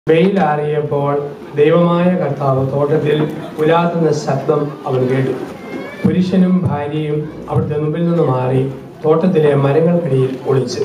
വെയിലാറിയപ്പോൾ ദൈവമായ കർത്താവ് തോട്ടത്തിൽ ഉലാത്തുന്ന ശബ്ദം അവൻ കേട്ടു പുരുഷനും ഭാര്യയും അവിടുത്തെ മുമ്പിൽ നിന്ന് മാറി തോട്ടത്തിലെ മരങ്ങൾക്കിടയിൽ ഒളിച്ചു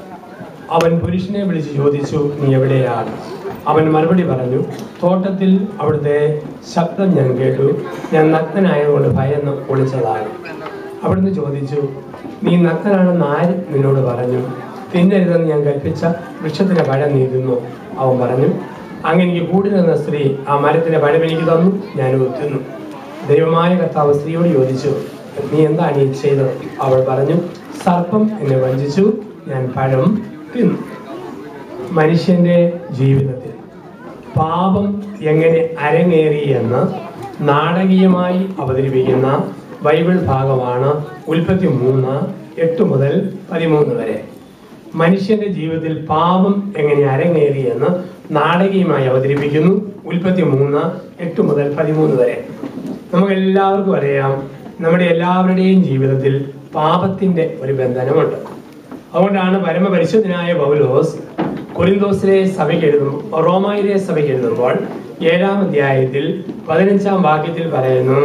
അവൻ പുരുഷനെ വിളിച്ച് ചോദിച്ചു നീ എവിടെയാണ് അവൻ മറുപടി പറഞ്ഞു തോട്ടത്തിൽ അവിടുത്തെ ശബ്ദം ഞാൻ കേട്ടു ഞാൻ നഗ്നനായതുകൊണ്ട് ഭയന്ന് ഒളിച്ചതാണ് അവിടുന്ന് ചോദിച്ചു നീ നഗ്നനാണെന്ന് ആര് നിന്നോട് പറഞ്ഞു തിന്നരുതെന്ന് ഞാൻ കൽപ്പിച്ച വൃക്ഷത്തിന്റെ പഴം നീ തിന്നു അവൻ പറഞ്ഞു അങ്ങനെ എനിക്ക് കൂടിരുന്ന സ്ത്രീ ആ മരത്തിന്റെ പഴം എനിക്ക് തന്നു ഞാൻ തിന്നു ദൈവമായ കർത്താവ് സ്ത്രീയോട് ചോദിച്ചു നീ എന്താണ് ഈ ചെയ്തത് അവൾ പറഞ്ഞു സർപ്പം എന്നെ വഞ്ചിച്ചു ഞാൻ പഴം തിന്നു മനുഷ്യന്റെ ജീവിതത്തിൽ പാപം എങ്ങനെ അരങ്ങേറി എന്ന് നാടകീയമായി അവതരിപ്പിക്കുന്ന ബൈബിൾ ഭാഗമാണ് ഉൽപ്പത്തി മൂന്ന് എട്ട് മുതൽ പതിമൂന്ന് വരെ മനുഷ്യന്റെ ജീവിതത്തിൽ പാപം എങ്ങനെ അരങ്ങേറി എന്ന് നാടകീയമായി അവതരിപ്പിക്കുന്നു ഉൽപ്പത്തി മൂന്ന് എട്ട് മുതൽ പതിമൂന്ന് വരെ നമുക്ക് എല്ലാവർക്കും അറിയാം നമ്മുടെ എല്ലാവരുടെയും ജീവിതത്തിൽ പാപത്തിന്റെ ഒരു ബന്ധനമുണ്ട് അതുകൊണ്ടാണ് പരമപരിശുദ്ധനായ പൗലോസ് കൊരിന്തോസിലെ സഭയ്ക്ക് എഴുതും റോമായിലെ സഭയ്ക്ക് എഴുതുമ്പോൾ ഏഴാം അധ്യായത്തിൽ പതിനഞ്ചാം വാക്യത്തിൽ പറയുന്നു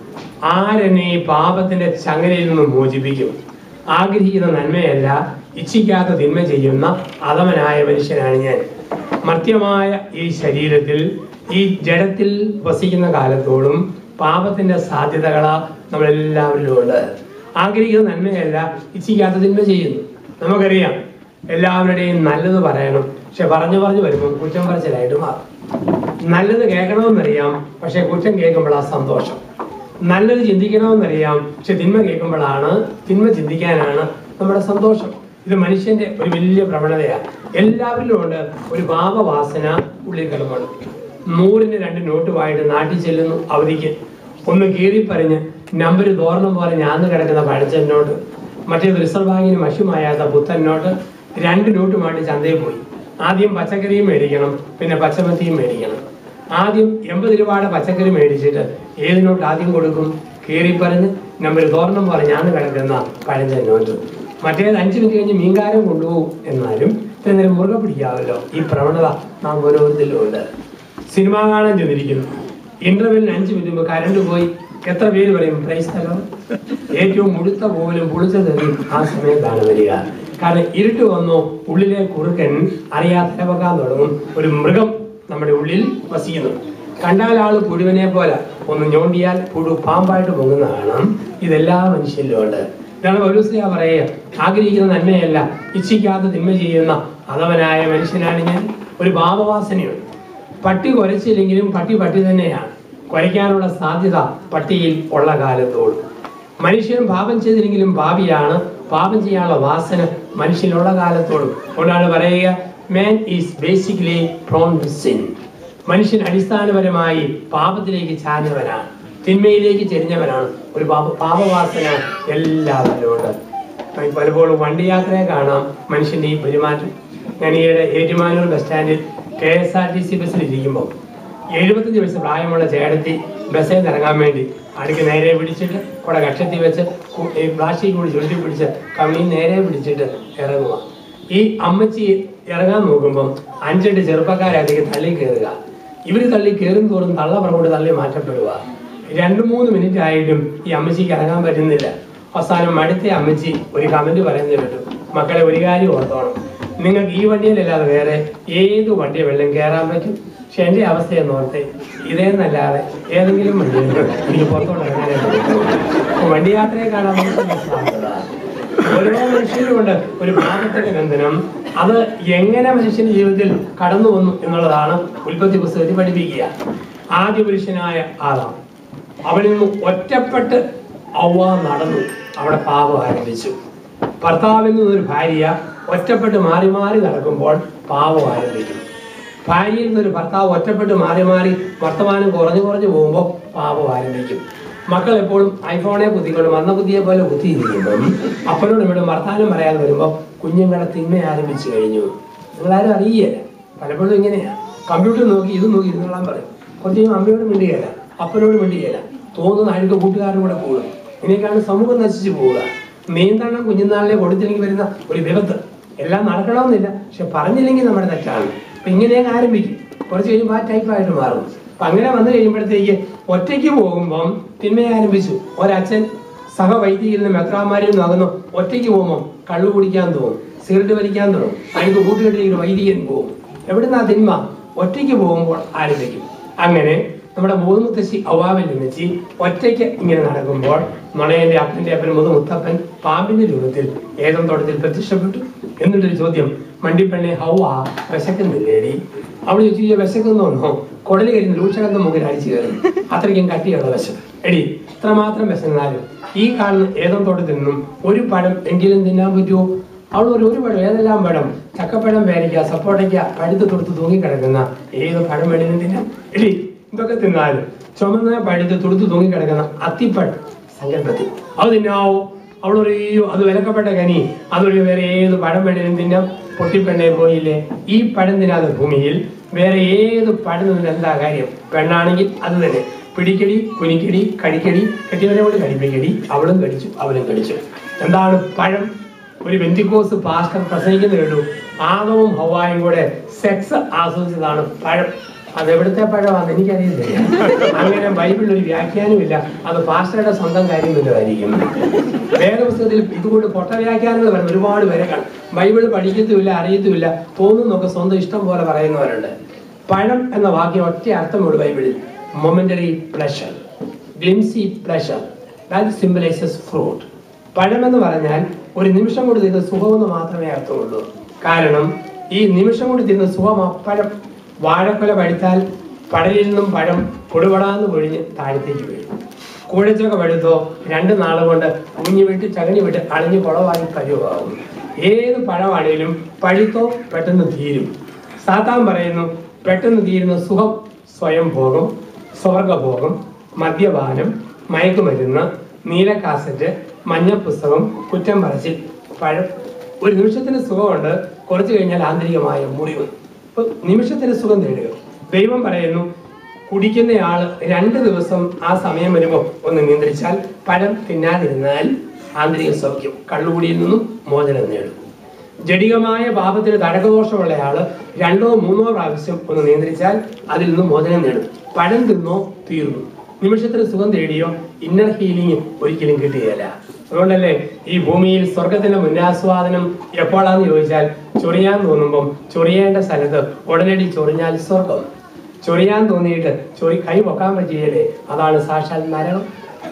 ആരെന്നെ ഈ പാപത്തിന്റെ ചങ്ങലയിൽ നിന്ന് മോചിപ്പിക്കും ആഗ്രഹിക്കുന്ന നന്മയല്ല ഇച്ഛിക്കാത്ത തിന്മ ചെയ്യുന്ന അധമനായ മനുഷ്യനാണ് ഞാൻ മർത്യമായ ഈ ശരീരത്തിൽ ഈ ജഡത്തിൽ വസിക്കുന്ന കാലത്തോളം പാപത്തിന്റെ സാധ്യതകളാ നമ്മളെല്ലാവരിലും ഉണ്ട് ആഗ്രഹിക്കുന്ന നന്മയല്ല ഇച്ഛിക്കാത്ത തിന്മ ചെയ്യുന്നു നമുക്കറിയാം എല്ലാവരുടെയും നല്ലത് പറയണം പക്ഷെ പറഞ്ഞു പറഞ്ഞു വരുമ്പോൾ കുറ്റം പറച്ചിലായിട്ട് മാറും നല്ലത് കേൾക്കണമെന്നറിയാം പക്ഷെ കുറ്റം കേൾക്കുമ്പോഴാണ് സന്തോഷം നല്ലത് ചിന്തിക്കണമെന്നറിയാം പക്ഷെ തിന്മ കേൾക്കുമ്പോഴാണ് തിന്മ ചിന്തിക്കാനാണ് നമ്മുടെ സന്തോഷം ഇത് മനുഷ്യന്റെ ഒരു വലിയ പ്രവണതയാണ് എല്ലാവരിലും ഉണ്ട് ഒരു പാപവാസന ഉള്ളിൽ കിടപ്പുണ്ട് നൂറിന് രണ്ട് നോട്ടുമായിട്ട് നാട്ടിൽ ചെല്ലുന്നു അവധിക്ക് ഒന്ന് കീറിപ്പറിഞ്ഞ് നമ്പർ തോർണം പോലെ ഞാന്ന് കിടക്കുന്ന പഴച്ചൻ നോട്ട് മറ്റേത് റിസർവ് ബാങ്കിന് മഷുമായാത്ത പുത്തൻ നോട്ട് രണ്ട് നോട്ടുമായിട്ട് ചന്തയിൽ പോയി ആദ്യം പച്ചക്കറിയും മേടിക്കണം പിന്നെ പച്ചമത്തിയും മേടിക്കണം ആദ്യം എൺപത് രൂപയുടെ പച്ചക്കറി മേടിച്ചിട്ട് ഏത് നോട്ട് ആദ്യം കൊടുക്കും കീറിപ്പറഞ്ഞ് നമ്പർ തോരണം പോലെ ഞാൻ കിടക്കുന്ന പഴഞ്ചൻ നോട്ട് മറ്റേത് അഞ്ച് മിനിറ്റ് കഴിഞ്ഞ് മീൻകാരൻ കൊണ്ടുപോകും എന്നാലും ഇത്ര നേരം മുറുകെ പിടിക്കാമല്ലോ ഈ പ്രവണത നാം ഓരോരുത്തരിലും ഉണ്ട് സിനിമ കാണാൻ ചെന്നിരിക്കുന്നു ഇന്റർവെല്ലിന് അഞ്ച് മിനിറ്റ് മുമ്പ് കരണ്ട് പോയി എത്ര പേര് പറയും പ്രൈസ് തലോ ഏറ്റവും മുഴുത്ത പോലും പുളിച്ചതെറിയും ആ സമയത്താണ് വരിക കാരണം ഇരുട്ട് വന്നു ഉള്ളിലെ കുറുക്കൻ അറിയാതെ ഇടവക്കാൻ തുടങ്ങും ഒരു മൃഗം നമ്മുടെ ഉള്ളിൽ വസിക്കുന്നു കണ്ടാൽ ആള് പുഴുവിനെ പോലെ ഒന്ന് ഞോണ്ടിയാൽ പുഴു പാമ്പായിട്ട് പൊങ്ങുന്ന കാണാം ഇതെല്ലാ മനുഷ്യരിലും ഉണ്ട് ഇതാണ് പൗലോസ്ലിയ പറയുക ആഗ്രഹിക്കുന്ന നന്മയല്ല ഇച്ഛിക്കാത്ത തിന്മ ചെയ്യുന്ന അധവനായ മനുഷ്യനാണ് ഞാൻ ഒരു പാപവാസനയുണ്ട് പട്ടി കുരച്ചില്ലെങ്കിലും പട്ടി പട്ടി തന്നെയാണ് കുരയ്ക്കാനുള്ള സാധ്യത പട്ടിയിൽ ഉള്ള കാലത്തോളം മനുഷ്യൻ പാപം ചെയ്തില്ലെങ്കിലും പാപിയാണ് പാപം ചെയ്യാനുള്ള വാസന മനുഷ്യനുള്ള കാലത്തോളം അതുകൊണ്ടാണ് പറയുക man is basically prone to sin മനുഷ്യൻ അടിസ്ഥാനപരമായി പാപത്തിലേക്ക് ചാഞ്ഞവനാണ് തിന്മയിലേക്ക് ചെരിഞ്ഞവനാണ് ഒരു പാപ പാപവാസന എല്ലാവരിലും ഉണ്ട് പലപ്പോഴും വണ്ടി യാത്രയെ കാണാം മനുഷ്യന്റെ ഈ പെരുമാറ്റം ഞാൻ ഈയിടെ ഏറ്റുമാനൂർ ബസ് സ്റ്റാൻഡിൽ K S R T C ബസ്സിൽ ഇരിക്കുമ്പോൾ എഴുപത്തഞ്ച് വയസ്സ് പ്രായമുള്ള ചേടത്തി ബസ്സിൽ നിന്ന് ഇറങ്ങാൻ വേണ്ടി അടുക്ക് നേരെ പിടിച്ചിട്ട് കൂടെ കക്ഷത്തി വെച്ച് കു- ഈ പ്ലാസ്റ്റിക് കൂടി ചുരുട്ടി പിടിച്ച് കവണി നേരെ പിടിച്ചിട്ട് ഇറങ്ങുക ഈ അമ്മച്ചി ഇറങ്ങാൻ നോക്കുമ്പം അഞ്ചെട്ട് ചെറുപ്പക്കാരതിലേക്ക് തള്ളി കയറുക ഇവർ തള്ളി കയറും തോറും തള്ള പുറകോട്ട് തള്ളി മാറ്റപ്പെടുക രണ്ട് മൂന്ന് മിനിറ്റ് ആയിട്ടും ഈ അമ്മച്ചിക്ക് ഇറങ്ങാൻ പറ്റുന്നില്ല അവസാനം മടുത്ത അമ്മച്ചി ഒരു കമന്റ് പറയുന്നത് കേട്ടു മക്കളെ ഒരു കാര്യം ഓർത്തോണം നിങ്ങൾക്ക് ഈ വണ്ടിയിലല്ലാതെ വേറെ ഏത് വണ്ടി വെള്ളം കയറാൻ പറ്റും പക്ഷെ എൻ്റെ അവസ്ഥയെന്ന് ഓർത്തെ ഇതേന്നല്ലാതെ ഏതെങ്കിലും വണ്ടി എനിക്ക് പുറത്തോട്ട് ഇറങ്ങാനേ പറ്റൂ. അപ്പൊ വണ്ടി യാത്രയെ കാണാൻ നമുക്ക് സാധ്യത ഓരോ മനുഷ്യരുമുണ്ട് ഒരു പാപത്തിന്റെ ബന്ധനം അത് എങ്ങനെ മനുഷ്യന്റെ ജീവിതത്തിൽ കടന്നു വന്നു എന്നുള്ളതാണ് ഉൽപ്പത്തി പുസ്തകത്തിൽ പഠിപ്പിക്കുക ആദ്യ പുരുഷനായ ആദാം അവനിൽ നിന്ന് ഒറ്റപ്പെട്ട് ഔവ നടന്നു അവിടെ പാപം ആരംഭിച്ചു ഭർത്താവിൽ നിന്നൊരു ഭാര്യ ഒറ്റപ്പെട്ട് മാറി മാറി നടക്കുമ്പോൾ പാപം ആരംഭിക്കും ഭാര്യയിൽ നിന്നൊരു ഭർത്താവ് ഒറ്റപ്പെട്ട് മാറി മാറി വർത്തമാനം കുറഞ്ഞു കുറഞ്ഞു പോകുമ്പോൾ പാപം ആരംഭിക്കും മക്കൾ എപ്പോഴും ഐഫോണെ കുത്തിക്കൊണ്ട് മന്ന കുത്തിയെ പോലെ കുത്തിയിരിക്കുമ്പം അപ്പനോട് ഇവിടെ വർത്താനം പറയാതെ വരുമ്പോൾ കുഞ്ഞുങ്ങളെ തിന്മ ആരംഭിച്ചു കഴിഞ്ഞു നിങ്ങളാരും അറിയില്ല പലപ്പോഴും ഇങ്ങനെയാ കമ്പ്യൂട്ടർ നോക്കി ഇത് നോക്കി ഇരുന്നോളാൻ പറയും കുറച്ച് കഴിയുമ്പോൾ അമ്മയോട് മിണ്ടുകയില്ല അപ്പനോട് മിണ്ടുകയില്ല തോന്നുന്ന അഴുക്ക് കൂട്ടുകാരുടെ കൂടെ കൂടും ഇങ്ങനെയൊക്കെയാണ് സമൂഹം നശിച്ചു പോവുക നിയന്ത്രണം കുഞ്ഞുനാളിലെ കൊടുത്തില്ലെങ്കിൽ വരുന്ന ഒരു വിപത്ത് എല്ലാം നടക്കണമെന്നില്ല പക്ഷെ പറഞ്ഞില്ലെങ്കിൽ നമ്മുടെ തെറ്റാണ് അപ്പൊ ഇങ്ങനെയൊക്കെ ആരംഭിക്കും കുറച്ച് കഴിയുമ്പോൾ ആ ടൈപ്പായിട്ട് മാറും അപ്പൊ അങ്ങനെ വന്നു കഴിയുമ്പോഴത്തേക്ക് ഒറ്റയ്ക്ക് പോകുമ്പം തിന്മയെ ആരംഭിച്ചു ഒരച്ഛൻ സഹവൈദികരിൽ നിന്ന് മെത്രാന്മാരിൽ നിന്ന് അകന്നു ഒറ്റയ്ക്ക് പോകുമ്പോൾ കള്ളു കുടിക്കാൻ തോന്നും സിഗരറ്റ് വലിക്കാൻ തോന്നും അതിന് കൂട്ടുകെട്ടിലേക്ക് ഒരു വൈദികൻ പോകും എവിടുന്നാ തിന്മ ഒറ്റയ്ക്ക് പോകുമ്പോൾ ആരംഭിക്കും അങ്ങനെ നമ്മുടെ മുതുമുത്തശ്ശി ഔവാവിൽ നിന്നിച്ച് ഒറ്റയ്ക്ക് ഇങ്ങനെ നടക്കുമ്പോൾ നുണയന്റെ അപ്പന്റെ അപ്പൻ മുതുമുത്തപ്പൻ പാമ്പിന്റെ രൂപത്തിൽ ഏതം തോട്ടത്തിൽ പ്രത്യക്ഷപ്പെട്ടു എന്നിട്ടൊരു ചോദ്യം മണ്ടിപ്പെണ്ണെ ഹൗവ വിശക്കുന്നില്ലേടി അവൾ ചോദിച്ചു "ഈ വിശക്കുന്നോന്നോ കുടല് കരിഞ്ഞ് രൂക്ഷഗന്ധം മുഖിൽ അടിച്ചു കയറും അത്രയ്ക്കും കട്ടിയുള്ള വിശപ്പ് എടി ഇത്രമാത്രം വിശന്നാലും ഈ കാണുന്ന ഏതം തോട്ടത്തിൽ നിന്നും ഒരു പഴം എങ്കിലും തിന്നാൻ പറ്റുമോ അവൾ ഒരു ഒരു പഴം ഏതെല്ലാം പഴം ചക്കപ്പഴം പേരയ്ക്ക സപ്പോട്ടയ്ക്ക പഴുത്ത് തൊടുത്ത് തൂങ്ങിക്കിടക്കുന്ന ഏത് പഴം വേണേലും തിന്നാം എടി ഇതൊക്കെ തിന്നാലും ചുമന്ന പഴുത്ത് തുടുത്ത് തൂങ്ങിക്കിടക്കുന്ന അത്തിപ്പഴം സങ്കല്പത്തിൽ അത് തിന്നാവോ അവൾ പറയോ അത് വിലക്കപ്പെട്ട കനി അതൊരു വേറെ ഏത് പഴം വേണേലും തിന്നാം പൊട്ടിപ്പെണ്ണെ പോയില്ലേ ഈ പഴം തിന്നാതെ ഭൂമിയിൽ വേറെ ഏത് പഴം തിന്നിട്ട് എന്താ കാര്യം പെണ്ണാണെങ്കിൽ അത് തന്നെ പിടിക്കടി കുനിക്കടി കടിക്കടി കെട്ടിയവരെ കൊണ്ട് കടിപ്പിക്കടി അവളും കടിച്ചു അവനും കടിച്ചു എന്താണ് പഴം ഒരു ബെന്തിക്കോസ് പാസ്റ്റർ പ്രസംഗിക്കുന്ന കേട്ടു ആദവും ഹവായും കൂടെ സെക്സ് ആസ്വദിച്ചതാണ് പഴം അത് എവിടുത്തെ പഴമാണെന്ന് എനിക്കറിയില്ല അങ്ങനെ ബൈബിളിൽ ഒരു വ്യാഖ്യാനമില്ല അത് പാസ്റ്ററുടെ സ്വന്തം കാര്യം വല്ലതായിരിക്കും വേദപുസ്തകത്തിൽ ഇതുകൊണ്ട് പൊട്ട വ്യാഖ്യാനങ്ങൾ വരും ഒരുപാട് പേരെ കാണും ബൈബിൾ പഠിക്കത്തുമില്ല അറിയത്തുമില്ല തോന്നുന്നൊക്കെ സ്വന്തം ഇഷ്ടം പോലെ പറയുന്നവരുണ്ട് പഴം എന്ന വാക്യം ഒറ്റ അർത്ഥമുള്ളൂ ബൈബിളിൽ momentary pleasure glimpse pleasure that symbolises fruit പഴം എന്ന് പറഞ്ഞാൽ ഒരു നിമിഷം കൊണ്ട് തിന്ന സുഖമെന്ന് മാത്രമേ അർത്ഥമുള്ളൂ കാരണം ഈ നിമിഷം കൊണ്ട് തിന്ന സുഖം ആ പഴം വാഴക്കൊല പഴുത്താൽ പടലിൽ നിന്നും പഴം പൊടുപടാന്ന് പൊഴിഞ്ഞ് താഴത്തേക്ക് വീഴും കൂഴച്ചൊക്കെ പഴുത്തോ രണ്ട് നാള് കൊണ്ട് കുഞ്ഞു വിട്ട് ചകഞ്ഞു വിട്ട് അളിഞ്ഞ് കുളവായി പരുവാകും ഏത് പഴമാണേലും പഴുത്തോ പെട്ടെന്ന് തീരും സാത്താൻ പറയുന്നു പെട്ടെന്ന് തീരുന്ന സുഖം സ്വയം ഭോഗം സ്വർഗഭോഗം മദ്യപാനം മയക്കുമരുന്ന് നീല കാസറ്റ് മഞ്ഞ പുസ്തകം കുറ്റം പറച്ചിൽ പഴം ഒരു നിമിഷത്തിന് സുഖമുണ്ട് കുറച്ചു കഴിഞ്ഞാൽ ആന്തരികമായ മുറിവ് ഇപ്പൊ നിമിഷത്തിന് സുഖം നേടുക ദൈവം പറയുന്നു കുടിക്കുന്നയാള് രണ്ട് ദിവസം ആ സമയം വരുമ്പോൾ ഒന്ന് നിയന്ത്രിച്ചാൽ പഴം തിന്നാതിരുന്നാൽ ആന്തരിക സൗഖ്യം കള്ളുകുടിയിൽ നിന്നും മോചനം നേടും ജഡികമായ പാപത്തിന് തടകദോഷമുള്ള ആള് രണ്ടോ മൂന്നോ പ്രാവശ്യം ഒന്ന് നിയന്ത്രിച്ചാൽ അതിൽ നിന്ന് മോചനം നേടും പഴം തിന്നോ തീർന്നു നിമിഷത്തിന് സുഖം തേടിയോ ഇന്നർ ഹീലിംഗ് ഒരിക്കലും കിട്ടുകയില്ല അതുകൊണ്ടല്ലേ ഈ ഭൂമിയിൽ സ്വർഗത്തിന്റെ മുന്നാസ്വാദനം എപ്പോഴാന്ന് ചോദിച്ചാൽ ചൊറിയാൻ തോന്നുമ്പം ചൊറിയേണ്ട സ്ഥലത്ത് ഉടനടി ചൊറിഞ്ഞാൽ സ്വർഗം ചൊറിയാൻ തോന്നിയിട്ട് ചൊറി കൈ പൊക്കാൻ പറ്റിയല്ലേ അതാണ് സാക്ഷാൽ നരകം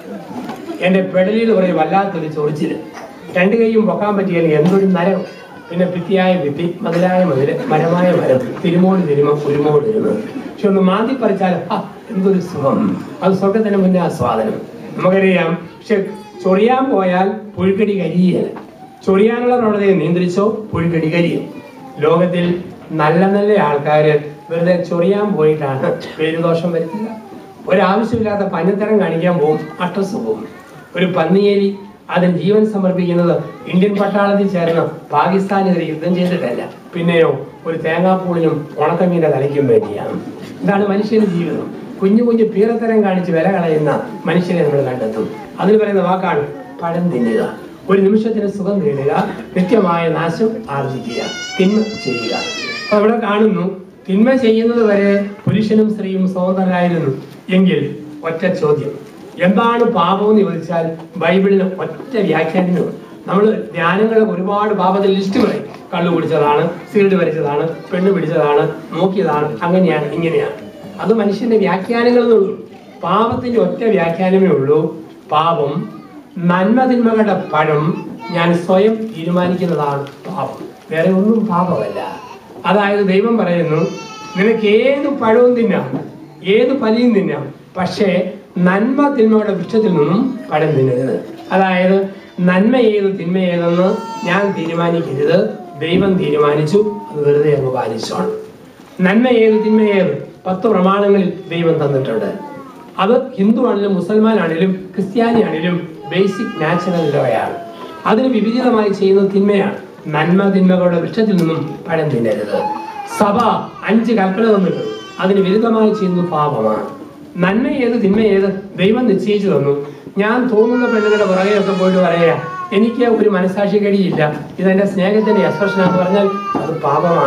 എന്റെ പെടലിൽ പറയും വല്ലാത്തൊരു ചൊറിച്ചില് രണ്ട് കൈയും പൊക്കാൻ പറ്റിയാൽ എന്തൊരു നരകം പിന്നെ ഭിത്തിയായ ഭിത്തി മതിലായ മതില് മരമായ മരം തിരുമോട് തിരുമ കുരുമോട് തിരുമ പക്ഷെ ഒന്ന് മാന്തി പറിച്ചാൽ ആ എന്തൊരു സുഖം അത് സ്വർഗത്തിന് മുന്നേ ആസ്വാദനം നമുക്കറിയാം പക്ഷെ ചൊറിയാൻ പോയാൽ പുഴുക്കടി കരിയല്ല ചൊറിയാനുള്ള പ്രവണതയെ നിയന്ത്രിച്ചോ പുഴുക്കടി കരിയും ലോകത്തിൽ നല്ല നല്ല ആൾക്കാര് വെറുതെ ചൊറിയാൻ പോയിട്ടാണ് പേരുദോഷം വരുത്തില്ല ഒരാവശ്യമില്ലാത്ത പഞ്ഞത്തരം കാണിക്കാൻ പോകും അട്ടസ് പോകും ഒരു പന്നിയേലി അതിന് ജീവൻ സമർപ്പിക്കുന്നത് ഇന്ത്യൻ പട്ടാളത്തിൽ ചേർന്ന് പാകിസ്ഥാനെതിരെ യുദ്ധം ചെയ്തിട്ടല്ല പിന്നെയോ ഒരു തേങ്ങാപ്പൂളിനും ഉണക്കമീന്റെ തലയ്ക്കും വേണ്ടിയാണ് ഇതാണ് മനുഷ്യന്റെ ജീവിതം കുഞ്ഞു കുഞ്ഞു പീറത്തരം കാണിച്ച് വില കളയുന്ന മനുഷ്യനെ നമ്മൾ കണ്ടെത്തും അതിന് പറയുന്ന വാക്കാണ് പഴം തിന്നുക ഒരു നിമിഷത്തിന് സുഖം നേടുക നിത്യമായ നാശം ആർജിക്കുക തിന്മ ചെയ്യുക അപ്പൊ അവിടെ കാണുന്നു തിന്മ ചെയ്യുന്നത് വരെ പുരുഷനും സ്ത്രീയും സ്വതന്ത്രരായിരുന്നു എങ്കിൽ ഒറ്റ ചോദ്യം എന്താണ് പാപം എന്ന് ചോദിച്ചാൽ ബൈബിളിന് ഒറ്റ വ്യാഖ്യാനവും നമ്മൾ ധ്യാനങ്ങളൊക്കെ ഒരുപാട് പാപത്തിൽ ലിസ്റ്റ് പറയും കള്ളു കുടിച്ചതാണ് സിഗരറ്റ് വലിച്ചതാണ് പെണ്ണ് പിടിച്ചതാണ് നോക്കിയതാണ് അങ്ങനെയാണ് ഇങ്ങനെയാണ് അത് മനുഷ്യന്റെ വ്യാഖ്യാനങ്ങൾ എന്നുള്ളൂ പാപത്തിന്റെ ഒറ്റ വ്യാഖ്യാനമേ ഉള്ളൂ പാപം നന്മ തിന്മകളുടെ പഴം ഞാൻ സ്വയം തീരുമാനിക്കുന്നതാണ് പാപം വേറെ ഒന്നും പാപമല്ല അതായത് ദൈവം പറയുന്നു നിനക്ക് ഏത് പഴവും തിന്നാം ഏത് പലിയും തിന്നാം പക്ഷേ നന്മ തിന്മയുടെ വൃക്ഷത്തിൽ നിന്നും പഴം തിന്നരുത് അതായത് നന്മ ഏത് തിന്മ ഏതെന്ന് ഞാൻ തീരുമാനിക്കരുത് ദൈവം തീരുമാനിച്ചു അത് വെറുതെ അങ്ങ് പാലിച്ചോണം നന്മ ഏത് തിന്മ ഏത് പത്ത് പ്രമാണങ്ങളിൽ ദൈവം തന്നിട്ടുണ്ട് അത് ഹിന്ദു ആണെങ്കിലും മുസൽമാൻ ആണെങ്കിലും ക്രിസ്ത്യാനി ആണെങ്കിലും ബേസിക് നാച്ചുറൽ ലോയാണ് അതിന് വിപരീതമായി ചെയ്യുന്നത് തിന്മയാണ് നന്മ തിന്മകളുടെ വൃക്ഷത്തിൽ നിന്നും പഴം തിന്നരുത് സഭ അഞ്ച് കൽപ്പന തന്നിട്ടുണ്ട് അതിന് വിരുദ്ധമായി ചെയ്യുന്നത് പാപമാണ് നന്മ ഏത് തിന്മ ഏത് ദൈവം നിശ്ചയിച്ചു തന്നു ഞാൻ തോന്നുന്ന പെണ്ണുങ്ങളുടെ പുറകെയൊക്കെ പോയിട്ട് പറയാ എനിക്ക് ഒരു മനസാക്ഷി കഴിയില്ല ഇതെന്റെ സ്നേഹത്തിന്റെ എക്സ്പ്രഷൻ എന്ന് പറഞ്ഞാൽ അത് പാപമാണ്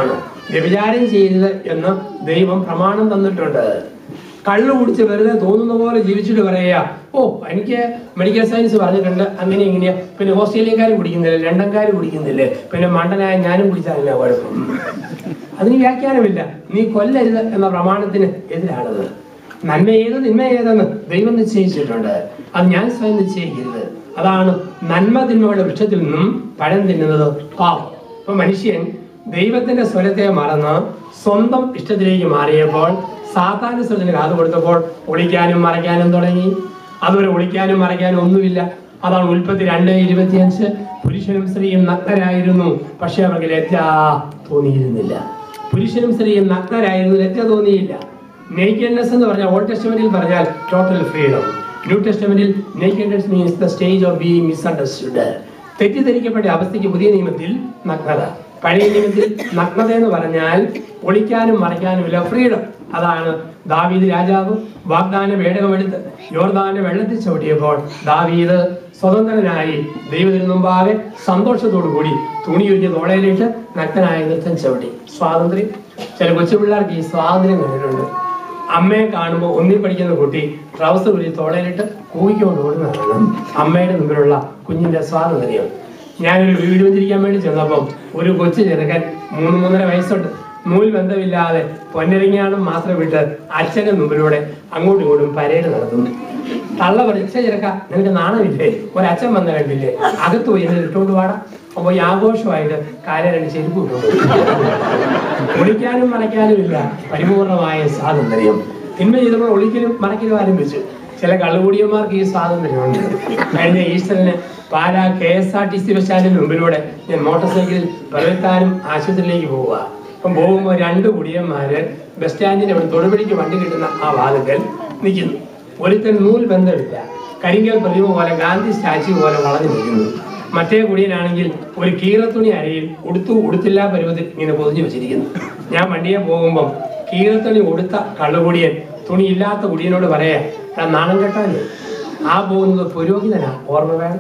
വ്യഭിചാരം ചെയ്യരുത് എന്ന് ദൈവം പ്രമാണം തന്നിട്ടുണ്ട് കള്ളു കുടിച്ച് വെറുതെ തോന്നുന്ന പോലെ ജീവിച്ചിട്ട് പറയുക ഓ എനിക്ക് മെഡിക്കൽ സയൻസ് പറഞ്ഞിട്ടുണ്ട് അങ്ങനെ ഇങ്ങനെയാ പിന്നെ ഓസ്ട്രേലിയക്കാർ കുടിക്കുന്നില്ല ലണ്ടൻകാർ കുടിക്കുന്നില്ലേ പിന്നെ മണ്ടനായ ഞാനും കുടിച്ചാലില്ല കുഴപ്പം അതിന് വ്യാഖ്യാനമില്ല നീ കൊല്ലരുത് എന്ന പ്രമാണത്തിന് എതിരാണത് നന്മ ഏത് നിന്മ ഏതെന്ന് ദൈവം നിശ്ചയിച്ചിട്ടുണ്ട് അത് ഞാൻ സ്വയം നിശ്ചയിക്കരുത് അതാണ് നന്മ തിന്മകളുടെ വൃക്ഷത്തിൽ നിന്നും പഴം തിന്നുന്നത് പാവം അപ്പൊ മനുഷ്യൻ ദൈവത്തിന്റെ സ്വരത്തെ മറന്ന് സ്വന്തം ഇഷ്ടത്തിലേക്ക് മാറിയപ്പോൾ സാധാരണ സ്വരത്തിന് കാതു കൊടുത്തപ്പോൾ ഒളിക്കാനും മറയ്ക്കാനും തുടങ്ങി അതുവരെ ഒളിക്കാനും മറയ്ക്കാനും ഒന്നുമില്ല അതാണ് ഉൽപ്പത്തി രണ്ട് ഇരുപത്തിയഞ്ച് പുരുഷനും സ്ത്രീയും നഗ്നരായിരുന്നു പക്ഷെ അവർക്ക് ലജ്ജ തോന്നിയിരുന്നില്ല പുരുഷനും സ്ത്രീയും നഗ്നരായിരുന്നു ലജ്ജ തോന്നിയില്ല നേക്കഡ്നെസ് എന്ന് പറഞ്ഞാൽ ഓൾഡ് ടെസ്റ്റമെന്റിൽ പറഞ്ഞാൽ ടോട്ടൽ ഫ്രീഡം ന്യൂ ടെസ്റ്റമെന്റിൽ nakedness means the stage of being misunderstood തെറ്റിദ്ധരിക്കപ്പെട്ട അവസ്ഥയ്ക്ക് പുതിയ നിയമത്തിൽ നഗ്നത പഴയ നിയമത്തിൽ നഗ്നത എന്ന് പറഞ്ഞാൽ ഒളിക്കാനും മറയ്ക്കാനും ഇല്ല ഫ്രീഡം അതാണ് ദാവീദ് രാജാവ് വാഗ്ദാന വേടകമെടുത്ത് യോർദാന്റെ വെള്ളത്തിൽ ചവിട്ടിയപ്പോൾ ദാവീദ് സ്വതന്ത്രനായി ദൈവത്തിന് മുമ്പാകെ സന്തോഷത്തോടു കൂടി തുണിയൊരിഞ്ഞ് തോളയിലിട്ട് നഗ്നനായ നൃത്തം ചവിട്ടി സ്വാതന്ത്ര്യം ചില കൊച്ചു പിള്ളേർക്ക് ഈ സ്വാതന്ത്ര്യം കണ്ടിട്ടുണ്ട് അമ്മയെ കാണുമ്പോൾ ഒന്നി പഠിക്കുന്ന കുട്ടി ട്രൗസർ ഉരി തോളയിലിട്ട് കൂവിക്കൊണ്ട് ഓടുന്നതാണ് അമ്മയുടെ മുമ്പിലുള്ള കുഞ്ഞിന്റെ സ്വാതന്ത്ര്യം ഞാനൊരു വീഡിയോ തിരിക്കാൻ വേണ്ടി ചെന്നപ്പം ഒരു കൊച്ചു ചെറുക്കൻ മൂന്ന് മൂന്നര വയസ്സുണ്ട് നൂൽ ബന്ധമില്ലാതെ പൊന്നരിങ്ങാണം മാത്രം വിട്ട് അച്ഛന്റെ മുമ്പിലൂടെ അങ്ങോട്ടും ഇങ്ങോട്ടും പരേഡ് നടത്തുന്നു തള്ള പഠിച്ച ചെറുക്ക നിനക്ക് നാണമില്ലേ ഒരച്ഛൻ വന്ന കണ്ടില്ലേ അകത്ത് പോയി എന്നെ ഇട്ടോണ്ട് പാടാം അപ്പൊ ഈ ആഘോഷമായിട്ട് കാല രണ്ട് ചെരുപ്പ് ഇട്ടോണ്ട് ഒളിക്കാനും മറയ്ക്കാനും ഇല്ല പരിപൂർണമായ സ്വാതന്ത്ര്യം തിന്മ ചെയ്തപ്പോൾ ഒളിക്കലും മറയ്ക്കലും ആരംഭിച്ചു ചില കള്ളുകൂടിയന്മാർക്ക് ഈ സ്വാതന്ത്ര്യമുണ്ട് കഴിഞ്ഞ ഈസ്റ്ററിന് Pala K S R T C bus സ്റ്റാൻഡിന് മുമ്പിലൂടെ ഞാൻ മോട്ടോർ സൈക്കിളിൽ പലവത്താനും ആശുപത്രിയിലേക്ക് പോവുക അപ്പം പോകുമ്പോൾ രണ്ട് കുടിയന്മാര് ബസ് സ്റ്റാൻഡിന്റെ അവിടെ തൊടുപിടിക്ക് വണ്ടി കിട്ടുന്ന ആ വാതുക്കൽ നിൽക്കുന്നു ഒരുത്തൻ നൂൽ ബന്ധമില്ല കരിങ്കൽ പ്രതിമ പോലെ ഗാന്ധി സ്റ്റാച്യു പോലെ വളഞ്ഞു നിൽക്കുന്നു മറ്റേ കുടിയനാണെങ്കിൽ ഒരു കീറത്തുണി അരയിൽ ഉടുത്തു ഉടുത്തില്ല പരുവത്തിൽ ഇങ്ങനെ പൊതിഞ്ഞു വെച്ചിരിക്കുന്നു ഞാൻ വണ്ടിയെ പോകുമ്പം കീറത്തുണി ഉടുത്ത കള്ളുകുടിയൻ തുണി ഇല്ലാത്ത കുടിയനോട് പറയാ "എടാ, നാണം കെട്ടാൻ ആ പോകുന്നത് പുരോഹിതനാ ഓർമ്മ വേണം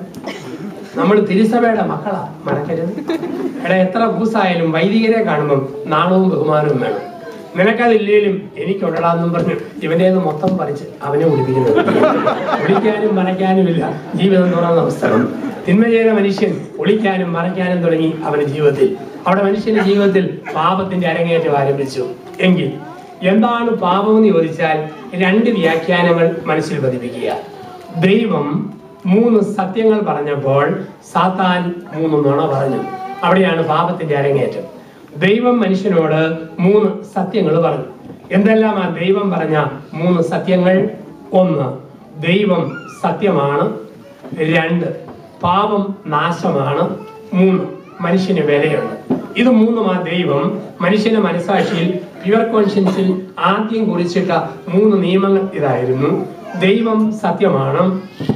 നമ്മൾ തിരുസഭയുടെ മക്കളാ മറക്കരുത് എടാ എത്ര ഭൂസായാലും വൈദികരെ കാണുമ്പം നാണവും ബഹുമാനവും വേണം നിനക്കതില്ലേലും എനിക്കുള്ളടാന്നും പറഞ്ഞു ഇവന്റെ മൊത്തം പറിച്ച് അവനെ ഒളിപ്പിക്കുന്നത് ഒളിക്കാനും മറയ്ക്കാനും ഇല്ല ജീവിതം തുറന്ന അവസരം തിന്മ ചെയ്ത മനുഷ്യൻ ഒളിക്കാനും മറയ്ക്കാനും തുടങ്ങി അവന്റെ ജീവിതത്തിൽ അവിടെ മനുഷ്യന്റെ ജീവിതത്തിൽ പാപത്തിന്റെ അരങ്ങേറ്റം ആരംഭിച്ചു എങ്കിൽ എന്താണ് പാപം എന്ന് ചോദിച്ചാൽ രണ്ട് വ്യാഖ്യാനങ്ങൾ മനസ്സിൽ പതിപ്പിക്കുക ദൈവം മൂന്ന് സത്യങ്ങൾ പറഞ്ഞപ്പോൾ സാത്താൻ മൂന്ന് നുണ പറഞ്ഞു അവിടെയാണ് പാപത്തിന്റെ അരങ്ങേറ്റം ദൈവം മനുഷ്യനോട് മൂന്ന് സത്യങ്ങൾ പറഞ്ഞു എന്തെല്ലാം ആ ദൈവം പറഞ്ഞ മൂന്ന് സത്യങ്ങൾ ഒന്ന് ദൈവം സത്യമാണ് രണ്ട് പാപം നാശമാണ് മൂന്ന് മനുഷ്യന് വിലയുണ്ട് ഇത് മൂന്നും ആ ദൈവം മനുഷ്യന്റെ മനസാക്ഷിയിൽ പ്യുവർ കോൺഷ്യൻസിൽ ആദ്യം കുറിച്ചിട്ട മൂന്ന് നിയമങ്ങൾ ഇതായിരുന്നു ദൈവം സത്യമാണ്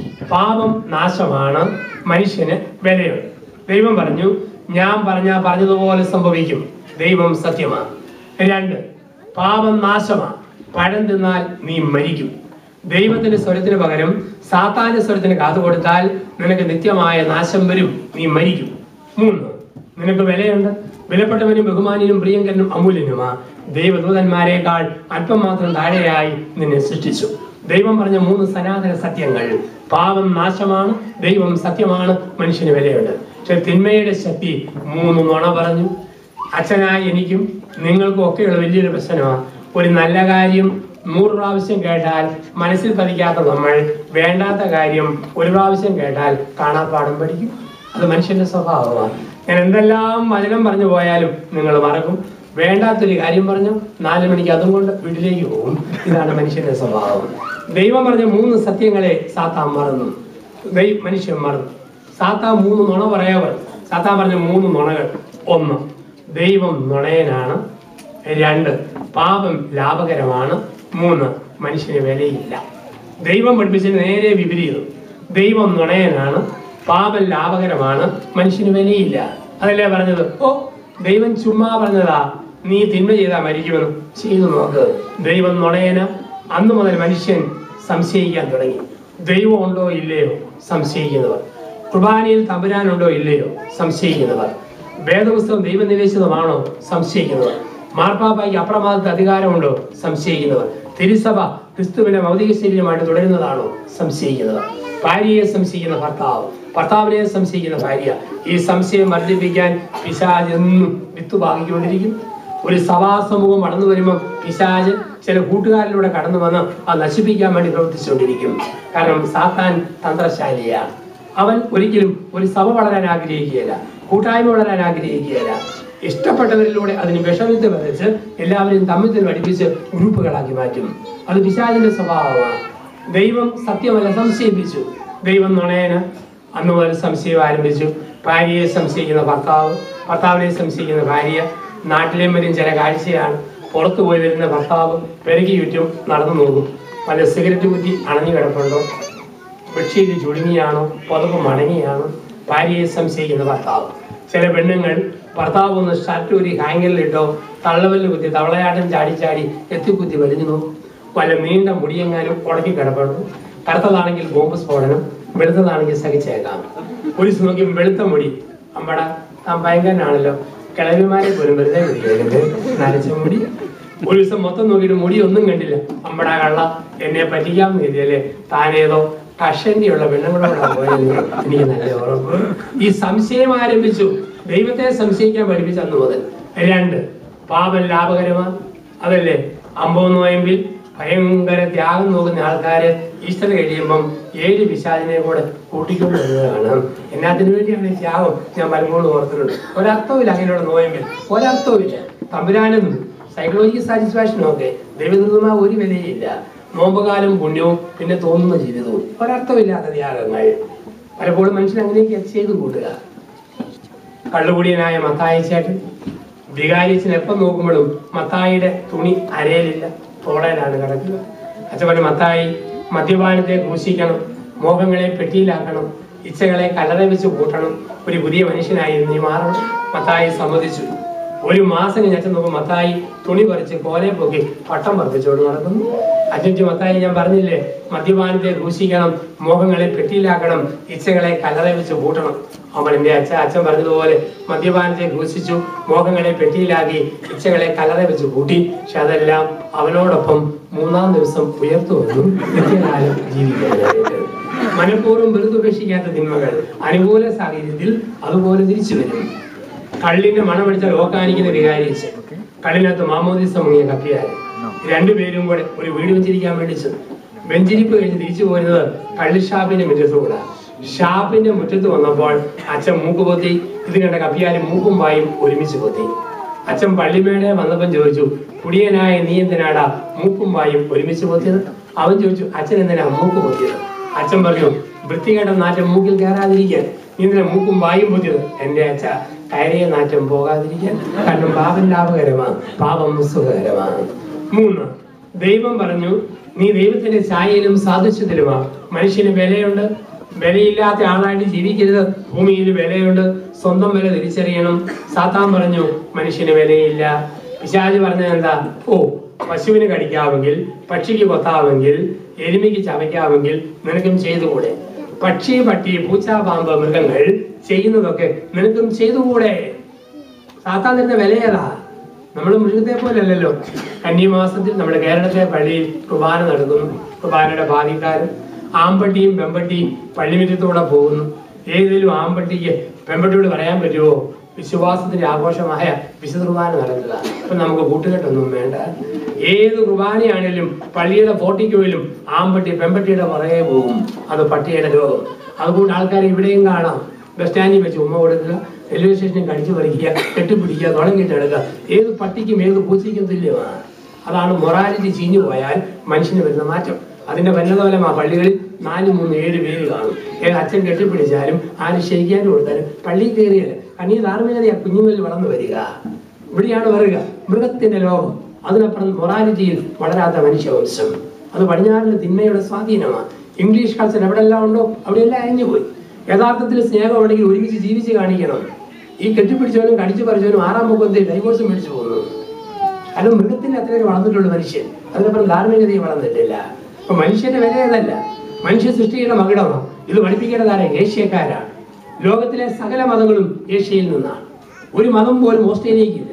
പാപം നാശമാണ് മനുഷ്യന് വിലയുണ്ട് ദൈവം പറഞ്ഞു ഞാൻ പറഞ്ഞ പറഞ്ഞതുപോലെ സംഭവിക്കും ദൈവം സത്യമാണ് രണ്ട് പാപം നാശമാണ് പഴം തിന്നാൽ നീ മരിക്കും ദൈവത്തിന്റെ സ്വരത്തിന് പകരം സാത്താന്റെ സ്വരത്തിന് കാതു കൊടുത്താൽ നിനക്ക് നിത്യമായ നാശം വരും നീ മരിക്കും മൂന്ന് നിനക്ക് വിലയുണ്ട് വിലപ്പെട്ടവനും ബഹുമാനിനും പ്രിയങ്കരനും അമൂല്യനുമാ ദൈവദൂതന്മാരെക്കാൾ അല്പം മാത്രം താഴെയായി നിന്നെ സൃഷ്ടിച്ചു ദൈവം പറഞ്ഞ മൂന്ന് സനാതന സത്യങ്ങൾ പാപം നാശമാണ് ദൈവം സത്യമാണ് മനുഷ്യന് വിലയുണ്ട് പക്ഷെ തിന്മയുടെ ശക്തി മൂന്ന് നുണ പറഞ്ഞു അച്ഛനായ എനിക്കും നിങ്ങൾക്കും ഒക്കെയുള്ള വലിയൊരു പ്രശ്നമാണ് ഒരു നല്ല കാര്യം നൂറ് പ്രാവശ്യം കേട്ടാൽ മനസ്സിൽ പതിക്കാത്ത നമ്മൾ വേണ്ടാത്ത കാര്യം ഒരു പ്രാവശ്യം കേട്ടാൽ കാണാപ്പാടം പഠിക്കും അത് മനുഷ്യന്റെ സ്വഭാവമാണ് ഞാൻ എന്തെല്ലാം വചനം പറഞ്ഞു പോയാലും നിങ്ങൾ മറക്കും വേണ്ടാത്തൊരു കാര്യം പറഞ്ഞു നാല് മണിക്ക് അതും കൊണ്ട് വീട്ടിലേക്ക് പോകും ഇതാണ് മനുഷ്യന്റെ സ്വഭാവം ദൈവം പറഞ്ഞ മൂന്ന് സത്യങ്ങളെ സാത്താൻ മറന്നു ദൈവ മനുഷ്യൻ മറന്നു സാത്താൻ മൂന്ന് നുണ പറയാവർ സാത്താൻ പറഞ്ഞ മൂന്ന് നുണകൾ ഒന്ന് ദൈവം നുണയനാണ് രണ്ട് പാപം ലാഭകരമാണ് മൂന്ന് മനുഷ്യന് വിലയില്ല ദൈവം പഠിപ്പിച്ചതിന് നേരെ വിപരീതം ദൈവം നുണയനാണ് പാപം ലാഭകരമാണ് മനുഷ്യന് വിലയില്ല അതല്ലേ പറഞ്ഞത് ഓ ദൈവം ചുമ്മാ പറഞ്ഞതാ നീ തിന്മ ചെയ്താൽ മരിക്കുമെന്ന് ചെയ്തു നോക്ക് ദൈവം നുണയന അന്നു മുതൽ മനുഷ്യൻ സംശയിക്കാൻ തുടങ്ങി ദൈവം ഉണ്ടോ ഇല്ലയോ സംശയിക്കുന്നവർ കുർബാനയിൽ തമ്പുരാനുണ്ടോ ഇല്ലയോ സംശയിക്കുന്നവർ വേദപുസ്തകം ദൈവനിവേശിതമാണോ സംശയിക്കുന്നവർ മാർപ്പാപ്പയ്ക്ക് അപ്രമാദത്തെ അധികാരമുണ്ടോ സംശയിക്കുന്നവർ തിരുസഭ ക്രിസ്തുവിന്റെ ഭൗതിക ശരീരമായിട്ട് തുടരുന്നതാണോ സംശയിക്കുന്നവർ ഭാര്യയെ സംശയിക്കുന്ന ഭർത്താവ് ഭർത്താവിനെ സംശയിക്കുന്ന ഭാര്യ ഈ സംശയം വർദ്ധിപ്പിക്കാൻ പിശാജ് എന്നും വിത്ത് പാകിക്കൊണ്ടിരിക്കും ഒരു സഭാസമൂഹം വളർന്നു വരുമ്പോൾ പിശാജ് ചില കൂട്ടുകാരിലൂടെ കടന്നു വന്ന് അത് നശിപ്പിക്കാൻ വേണ്ടി പ്രവർത്തിച്ചുകൊണ്ടിരിക്കും കാരണം സാത്താൻ തന്ത്രശാലിയാണ് അവൻ ഒരിക്കലും ഒരു സഭ വളരാൻ ആഗ്രഹിക്കുകയില്ല കൂട്ടായ്മ വളരാൻ ആഗ്രഹിക്കുകയില്ല ഇഷ്ടപ്പെട്ടവരിലൂടെ അതിന് വിഷമിത്ത് വരച്ച് എല്ലാവരെയും തമ്മിൽ തമ്മിൽ പഠിപ്പിച്ച് ഗ്രൂപ്പുകളാക്കി മാറ്റും അത് പിശാചിന്റെ സ്വഭാവമാണ് ദൈവം സത്യമല്ല സംശയിപ്പിച്ചു ദൈവം നുണയന് അന്ന് മുതൽ സംശയം ആരംഭിച്ചു ഭാര്യയെ സംശയിക്കുന്ന ഭർത്താവ് ഭർത്താവിനെ സംശയിക്കുന്ന ഭാര്യ നാട്ടിലെ മറ്റും ചില കാഴ്ചയാണ് പുറത്തു പോയി വരുന്ന ഭർത്താവ് പെരുകി ചുറ്റും നടന്നു നോക്കും പല സിഗരറ്റ് കുറ്റി അണഞ്ഞു കിടപ്പുണ്ടോ ബെഡ്ഷീറ്റ് ചുരുങ്ങിയാണോ പുതപ്പ് മടങ്ങിയാണോ ഭാര്യയെ സംശയിക്കുന്ന ഭർത്താവ് ചില പെണ്ണുങ്ങൾ ഭർത്താവ് ഒന്ന് ഷർട്ട് ഒരു ഹാങ്കറിലിട്ടോ തള്ളവല്ല് കുത്തി തവളയാട്ടം ചാടി ചാടി എത്തിക്കുത്തി വലിഞ്ഞു നോക്കും വല്ല നീണ്ട മുടിയെങ്ങാനും ഉടക്കി കിടപ്പുണ്ട് കറുത്തതാണെങ്കിൽ ബോംബ് സ്ഫോടനം വെളുത്തതാണെങ്കിൽ സഹിച്ചേക്കാം ഒരു ദിവസം നോക്കി വെളുത്ത മുടി അമ്പട താൻ ഭയങ്കരനാണല്ലോ കിളവിമാരെ പോലും വെറുതെ വിളിക്കരുത് നരച്ച മുടി ഒരു ദിവസം മൊത്തം നോക്കിയിട്ട് മുടി ഒന്നും കണ്ടില്ല അമ്പടാ കള്ള എന്നെ പറ്റിക്കാമെന്ന് കരുതിയല്ലേ താനേതോ കഷന്റിയുള്ള പെണ്ണുങ്ങളോടാണ് പോയത് എനിക്ക് നല്ല ഉറപ്പ് ഈ സംശയം ആരംഭിച്ചു ദൈവത്തെ സംശയിക്കാൻ പഠിപ്പിച്ച അന്ന് മുതൽ രണ്ട് പാപം ലാഭകരമാണ് അതല്ലേ അമ്പത് നോയമ്പിൽ ഭയങ്കര ത്യാഗം നോക്കുന്ന ആൾക്കാര് ഈസ്റ്റർ കഴിയുമ്പം ഏഴ് പിശാചിനെ കൂടെ കൂട്ടിക്കൊണ്ട് വരുന്നതാണ് എന്നാത്തിന് വേണ്ടിയാണ് ഈ ത്യാഗം ഞാൻ പലപ്പോഴും ഓർത്തിട്ടുണ്ട് ഒരർത്ഥമില്ല അങ്ങനെയുള്ള നോയമ്പിൽ ഒരർത്ഥവുമില്ല തമ്പുരാനും സൈക്കോളജിക്കൽ സാറ്റിസ്ഫാക്ഷനും ഒക്കെ ദൈവദൂതമായ ഒരു വിലയില്ല നോമ്പുകാലം പുണ്യവും പിന്നെ തോന്നുന്ന ജീവിതവും ഒരർത്ഥമില്ലാത്ത ത്യാഗങ്ങൾ പലപ്പോഴും മനുഷ്യൻ അങ്ങനെയൊക്കെ ചെയ്തു കൂട്ടുക കള്ളുകുടിയനായ മത്തായി ചേട്ടൻ വികാരിച്ചൻ എപ്പം നോക്കുമ്പോഴും മത്തായിയുടെ തുണി അരയിലില്ല തോളയിലാണ് കിടക്കുക അച്ഛൻ മത്തായി മദ്യപാനത്തെ ക്രൂശിക്കണം മോഹങ്ങളെ പെട്ടിയിലാക്കണം ഇച്ഛകളെ കല്ലറ വെച്ച് കൂട്ടണം ഒരു പുതിയ മനുഷ്യനായി നീ മാറണം മത്തായി സമ്മതിച്ചു ഒരു മാസം കഴിഞ്ഞ് അച്ഛൻ നോക്കുമ്പോൾ മത്തായി തുണി പറിച്ച് കോലെ പൊക്കി പട്ടം പറിപ്പിച്ചോട് നടക്കുന്നു അച്ഛൻ മത്തായി ഞാൻ പറഞ്ഞില്ലേ മദ്യപാനത്തെ ക്രൂശിക്കണം മോഹങ്ങളെ പെട്ടിയിലാക്കണം ഇച്ഛകളെ കല്ലറ വെച്ച് കൂട്ടണം അവൻ എന്റെ അച്ഛൻ അച്ഛൻ പറഞ്ഞതുപോലെ മദ്യപാനത്തെ ക്രൂശിച്ചു മോഹങ്ങളെ പെട്ടിയിലാക്കി ഇച്ഛകളെ കല്ലറ വെച്ച് കൂട്ടി പക്ഷെ അതെല്ലാം അവനോടൊപ്പം മൂന്നാം ദിവസം ഉയർത്തു വന്നു നിത്യകാലം ജീവിക്കാനായിട്ട് മനഃപൂർവ്വം വെറുതുപേക്ഷിക്കാത്ത തിന്മകൾ അനുകൂല സാഹചര്യത്തിൽ അതുപോലെ തിരിച്ചു വരും കള്ളിന്റെ മണമടിച്ചാൽ ഓക്കാനിക്കുന്ന വികാരിച്ച് കള്ളിനകത്ത് മാമോദിസ മുങ്ങിയ കപ്പിയായി രണ്ടുപേരും കൂടെ ഒരു വീട് വെച്ചിരിക്കാൻ വേണ്ടി ചെന്നു ബെഞ്ചിരിപ്പ് കഴിഞ്ഞ് തിരിച്ചു പോരുന്നത് കള്ളിഷാപ്പിന്റെ മുറ്റത്തുകൂടെ ഷാപ്പിന്റെ മുറ്റത്ത് വന്നപ്പോൾ അച്ഛൻ മൂക്ക് പൊത്തി ഇത് കണ്ട കപ്പിയാലും മൂക്കും വായും ഒരുമിച്ച് പൊത്തി അച്ഛൻ പള്ളിമേടെ വന്നപ്പം ചോദിച്ചു കുടിയനായ നീ എന്തിനാടാ മൂക്കും വായും ഒരുമിച്ച് പൊത്തിയത് അവൻ ചോദിച്ചു അച്ഛൻ എന്തിനാ മൂക്ക് പൊത്തിയത് അച്ഛൻ പറഞ്ഞു വൃത്തികേട്ട നാറ്റം മൂക്കിൽ കയറാതിരിക്കാൻ നീ എന്തിനാ മൂക്കും വായും പൊത്തിയത് എന്റെ അച്ഛ കയറിയ നാറ്റം പോകാതിരിക്കാൻ കാരണം പാപം ലാഭകരമാണ് പാപം സുഖകരമാണ് മൂന്ന് ദൈവം പറഞ്ഞു നീ ദൈവത്തിന്റെ ഛായയിലും സാദൃശ്യത്തിലുമാ മനുഷ്യന് വിലയുണ്ട് വിലയില്ലാത്ത ആളായിട്ട് ജീവിക്കരുത് ഭൂമിയിൽ വിലയുണ്ട് സ്വന്തം വില തിരിച്ചറിയണം സാത്താൻ പറഞ്ഞു മനുഷ്യന് വിലയില്ല പിശാജ് പറഞ്ഞത് എന്താ ഓ പശുവിന് കടിക്കാമെങ്കിൽ പക്ഷിക്ക് കൊത്താമെങ്കിൽ എരുമിക്ക് ചവയ്ക്കാമെങ്കിൽ നിനക്കും ചെയ്തുകൂടെ പക്ഷി പട്ടി പൂച്ച പാമ്പ് മൃഗങ്ങൾ ചെയ്യുന്നതൊക്കെ നിനക്കും ചെയ്തുകൂടെ സാത്താൻ തരുന്ന വില ഏതാ നമ്മൾ മൃഗത്തെ പോലല്ലല്ലോ കന്നിമാസത്തിൽ നമ്മുടെ കേരളത്തിലെ പള്ളിയിൽ കുർബാന നടക്കുന്നു കുർബാനയുടെ ബാധിക്കാരും ആമ്പട്ടിയും പെമ്പട്ടിയും പള്ളിമുറ്റത്തൂടെ പോകുന്നു ഏതെങ്കിലും ആമ്പട്ടിക്ക് പെമ്പട്ടിയോട് പറയാൻ പറ്റുമോ വിശ്വാസത്തിന്റെ ആഘോഷമായ വിശുദ്ധ കുർബാന നടത്തുക അപ്പൊ നമുക്ക് കൂട്ടുകെട്ടൊന്നും വേണ്ട ഏത് കുർബാനയാണെങ്കിലും പള്ളിയുടെ ഫോർട്ടിക്കോയിലും ആമ്പട്ടി പെമ്പട്ടിയുടെ പുറകെ പോകും അത് പട്ടിയുടെ രോഗം അതുകൊണ്ട് ആൾക്കാർ ഇവിടെയും കാണാം ബസ് സ്റ്റാൻഡിൽ വെച്ച് ഉമ്മ കൊടുക്കുക റെയിൽവേ സ്റ്റേഷനിൽ കടിച്ചു പറിക്കുക കെട്ടിപ്പിടിക്കുക തുടങ്ങിയിട്ട് എടുക്കുക ഏത് പട്ടിക്കും ഏത് പൂച്ചയ്ക്കും തുല്യമാണ് അതാണ് മൊറാലിറ്റി ചീഞ്ഞു പോയാൽ മനുഷ്യന് വരുന്ന മാറ്റം അതിന്റെ പരിണതഫലമാ പള്ളികളിൽ നാല് മൂന്ന് ഏഴ് പേര് കാണും ഏത് അച്ഛൻ കെട്ടിപ്പിടിച്ചാലും ആരും ക്ഷയിക്കാനും കൊടുത്താലും പള്ളി കയറിയാൽ കണ്ണീ ധാർമ്മികതയാ കുഞ്ഞുങ്ങളിൽ വളർന്നു വരിക ഇവിടെയാണ് വരിക മൃഗത്തിന്റെ ലോകം അതിനപ്പുറം മൊറാലിറ്റിയിൽ വളരാത്ത മനുഷ്യവംശം അത് പടിഞ്ഞാറിന്റെ തിന്മയുടെ സ്വാധീനമാണ് ഇംഗ്ലീഷ് കൾച്ചർ എവിടെല്ലാം ഉണ്ടോ അവിടെയെല്ലാം അയഞ്ഞു പോയി യഥാർത്ഥത്തിൽ സ്നേഹം ഉണ്ടെങ്കിൽ ഒരുമിച്ച് ജീവിച്ച് കാണിക്കണം ഈ കെട്ടിപ്പിടിച്ചവനും കടിച്ചു പറിച്ചവനും ആറാം മുഖത്തെ ഡൈവോഴ്സ് മേടിച്ചു പോകുന്നു കാരണം മൃഗത്തിന്റെ അത്രയൊക്കെ വളർന്നിട്ടുള്ള മനുഷ്യൻ അതിനപ്പുറം ധാർമ്മികതയും വളർന്നിട്ടില്ല അപ്പൊ മനുഷ്യന്റെ വില ഏതല്ല മനുഷ്യ സൃഷ്ടിയുടെ മകുടമാണ് ഇത് പഠിപ്പിക്കേണ്ടതാണ് ഏഷ്യക്കാരാണ് ലോകത്തിലെ സകല മതങ്ങളും ഏഷ്യയിൽ നിന്നാണ് ഒരു മതം പോലും ഓസ്ട്രേലിയക്കില്ല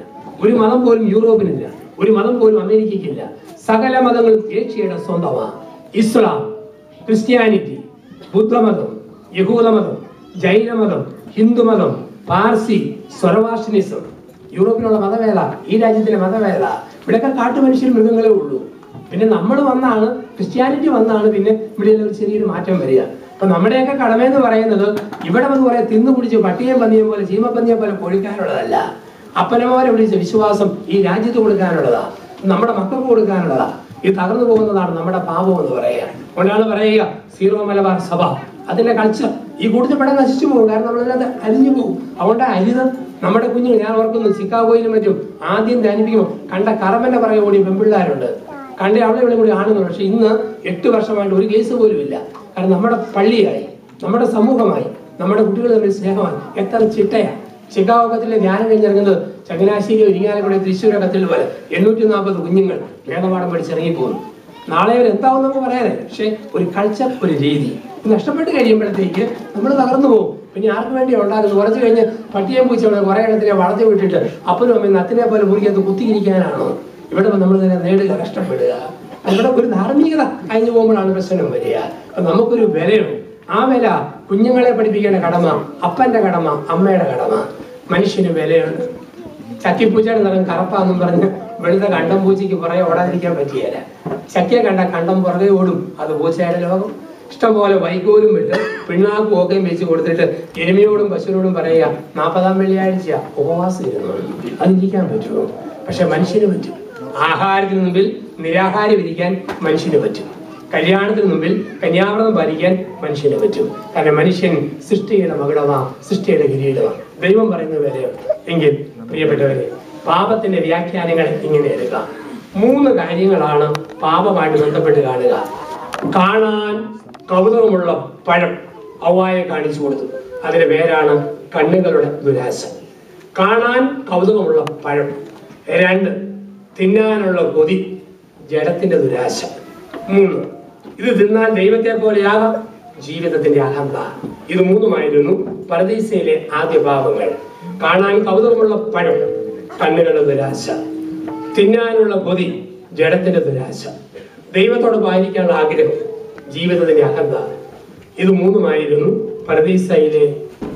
ഒരു മതം പോലും യൂറോപ്പിനില്ല ഒരു മതം പോലും അമേരിക്കയ്ക്കില്ല സകല മതങ്ങളും ഏഷ്യയുടെ സ്വന്തമാണ് ഇസ്ലാം ക്രിസ്ത്യാനിറ്റി ബുദ്ധമതം യഹൂദമതം ജൈനമതം ഹിന്ദുമതം പാർസി സ്വരവാഷനിസം യൂറോപ്പിലുള്ള മതവേല ഈ രാജ്യത്തിലെ മതവേല ഇവിടെയൊക്കെ കാട്ടുമനുഷ്യർ മൃഗങ്ങളെ ഉള്ളൂ പിന്നെ നമ്മൾ വന്നാണ് ക്രിസ്ത്യാനിറ്റി വന്നാണ് പിന്നെ ഇവിടെ ഒരു ചെറിയൊരു മാറ്റം വരിക അപ്പൊ നമ്മുടെയൊക്കെ കടമയെന്ന് പറയുന്നത് ഇവിടെ വന്ന് കുറെ തിന്നു പിടിച്ച് പട്ടിയം പന്നിയം പോലെ ചീമപ്പന്നിയെ പോലെ പൊഴിക്കാനുള്ളതല്ല അപ്പനമാരെ വിളിച്ച വിശ്വാസം ഈ രാജ്യത്ത് കൊടുക്കാനുള്ളതാ നമ്മുടെ മക്കൾക്ക് കൊടുക്കാനുള്ളതാ ഇത് തകർന്നു പോകുന്നതാണ് നമ്മുടെ പാപം എന്ന് പറയുക അതുകൊണ്ടാണ് പറയുക സീറോ മലബാർ സഭ അതിന്റെ കൾച്ചർ ഈ കൂടുതൽ പെട്ടെന്ന് നശിച്ചു പോകും കാരണം നമ്മളതിനകത്ത് അലിഞ്ഞു പോകും അതുകൊണ്ട് അരിതം നമ്മുടെ കുഞ്ഞുങ്ങൾ ഞാൻ ഓർക്കുന്നു ചിക്കാഗോയിലും മറ്റും ആദ്യം ധ്യാനിപ്പിക്കുമ്പോൾ കണ്ട കറമ്പന്റെ പുറകെ ഓടി പെൺപിള്ളേരുണ്ട് കണ്ട അവിടെ ഇവിടെ കൂടി ആണെന്നുള്ളൂ പക്ഷെ ഇന്ന് എട്ട് വർഷമായിട്ട് ഒരു കേസ് പോലും ഇല്ല കാരണം നമ്മുടെ പള്ളിയായി നമ്മുടെ സമൂഹമായി നമ്മുടെ കുട്ടികൾ തമ്മിൽ സ്നേഹമായി എത്ര ചിട്ടയാ ചിക്കാഗോ കത്തിലെ ധ്യാനം കഴിഞ്ഞിറങ്ങുന്നത് ചങ്ങനാശ്ശേരി ഇരിങ്ങാലക്കുട തൃശ്ശൂർ കത്തിൽ പോലെ എണ്ണൂറ്റി നാൽപ്പത് കുഞ്ഞുങ്ങൾ വേദപാഠം പഠിച്ചിറങ്ങി പോകുന്നു നാളെ അവർ എന്താവും നമുക്ക് പറയാനേ പക്ഷെ ഒരു കൾച്ചർ ഒരു രീതി ഇത് നഷ്ടപ്പെട്ട് കഴിയുമ്പോഴത്തേക്ക് നമ്മൾ തകർന്നു പോകും പിന്നെ ആർക്ക് വേണ്ടി ഉണ്ടാകുന്നത് കുറച്ച് കഴിഞ്ഞ് പട്ടിയം പൂച്ചവിടെ കുറെ എണ്ണത്തിനെ വളർത്തി വിട്ടിട്ട് അപ്പനും അമ്മയും നത്തിനെ പോലെ മുറിക്കകത്ത് കുത്തിയിരിക്കാനാണോ ഇവിടെ നമ്മൾ തന്നെ നേടുക കഷ്ടപ്പെടുക ഇവിടെ ഒരു ധാർമ്മികത കഴിഞ്ഞു പോകുമ്പോഴാണ് പ്രശ്നം വരിക അപ്പൊ നമുക്കൊരു വിലയുണ്ട് ആ വില കുഞ്ഞുങ്ങളെ പഠിപ്പിക്കേണ്ട കടമ അപ്പന്റെ കടമ അമ്മയുടെ കടമ മനുഷ്യന് വിലയുണ്ട് ചക്കിപ്പൂച്ചയുടെ നിറം കറപ്പാന്നും പറഞ്ഞ് വെളുത്ത കണ്ടം പൂച്ചയ്ക്ക് പുറകെ ഓടാതിരിക്കാൻ പറ്റിയല്ല ചക്കിയെ കണ്ട കണ്ടം പുറകെ ഓടും അത് പൂച്ചയുടെ ലോകം ഇഷ്ടംപോലെ വൈകോലും വിട്ട് പിണ്ണാക്കും ഒക്കെ വെച്ച് കൊടുത്തിട്ട് എരുമയോടും പശുവിനോടും പറയുക നാൽപ്പതാം വെള്ളിയാഴ്ച ഉപവാസം ഇരുന്നു അതിരിക്കാൻ പറ്റുമോ പക്ഷെ മനുഷ്യന് പറ്റും ആഹാരത്തിന് മുമ്പിൽ നിരാഹാരം ഇരിക്കാൻ മനുഷ്യന് പറ്റും കല്യാണത്തിന് മുമ്പിൽ കന്യാവ്രതം പാലിക്കാൻ മനുഷ്യന് പറ്റും കാരണം മനുഷ്യൻ സൃഷ്ടിയുടെ മകുടമാ സൃഷ്ടിയുടെ കിരീടമാ ദൈവം പറയുന്ന വിലയാണ് എങ്കിൽ പ്രിയപ്പെട്ടവരെ പാപത്തിന്റെ വ്യാഖ്യാനങ്ങൾ ഇങ്ങനെ എടുക്കാം മൂന്ന് കാര്യങ്ങളാണ് പാപമായിട്ട് ബന്ധപ്പെട്ട് കാണുക കാണാൻ കൗതുകമുള്ള പഴം ഔവായെ കാണിച്ചു കൊടുത്തു അതിന്റെ പേരാണ് കണ്ണുകളുടെ ദുരാശ കാണാൻ കൗതുകമുള്ള പഴം രണ്ട് തിന്നാനുള്ള കൊതി ജഡത്തിന്റെ ദുരാശ മൂന്ന് ഇത് തിന്നാൽ ദൈവത്തെ പോലെയാകാം ജീവിതത്തിന്റെ അഹന്ത ഇത് മൂന്നുമായിരുന്നു പരദീസയിലെ ആദ്യ പാപങ്ങൾ കാണാൻ കൗതുകമുള്ള പഴം കണ്ണുകളുടെ ദുരാശ തിന്നാനുള്ള കൊതി ജഡത്തിന്റെ ദുരാശ ദൈവത്തോട് പാലിക്കാനുള്ള ആഗ്രഹം ജീവിതത്തിന്റെ അഹന്ത ഇത് മൂന്നുമായിരുന്നു പരദീസയിലെ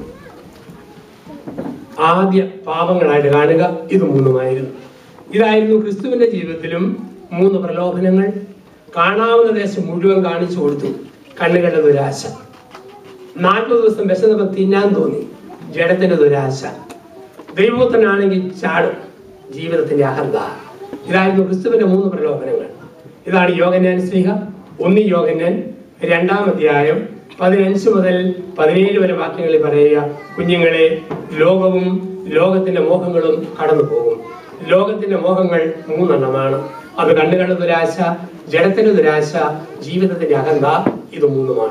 ആദ്യ പാപങ്ങളായിട്ട് കാണുക ഇത് മൂന്നുമായിരുന്നു ഇതായിരുന്നു ക്രിസ്തുവിന്റെ ജീവിതത്തിലും മൂന്ന് പ്രലോഭനങ്ങൾ കാണാവുന്ന ദേശം മുഴുവൻ കാണിച്ചു കൊടുത്തു കണ്ണുകളുടെ ദുരാശ നാൽപ്പത് ദിവസം വിശന്നപ്പം തിന്നാൻ തോന്നി ജഡത്തിന്റെ ദുരാശ ദൈവത്തിനാണെങ്കിൽ ചാടും ജീവിതത്തിന്റെ അഹന്ത ഇതായിരുന്നു ക്രിസ്തുവിന്റെ മൂന്ന് പ്രലോഭനങ്ങൾ ഇതാണ് യോഗന്യാൻ സ്ലിഹ ഒന്നി യോഗന്യാൻ രണ്ടാം അധ്യായം പതിനഞ്ച് മുതൽ പതിനേഴ് വരെ വാക്യങ്ങളിൽ പറയുക കുഞ്ഞുങ്ങളെ ലോകവും ലോകത്തിന്റെ മോഹങ്ങളും കടന്നു പോകും ലോകത്തിന്റെ മോഹങ്ങൾ മൂന്നെണ്ണമാണ് അത് കണ്ണുകളുടെ ദുരാശ ജഡത്തിന്റെ ദുരാശ ജീവിതത്തിന്റെ അഹന്ത ഇത് മൂന്നുമാണ്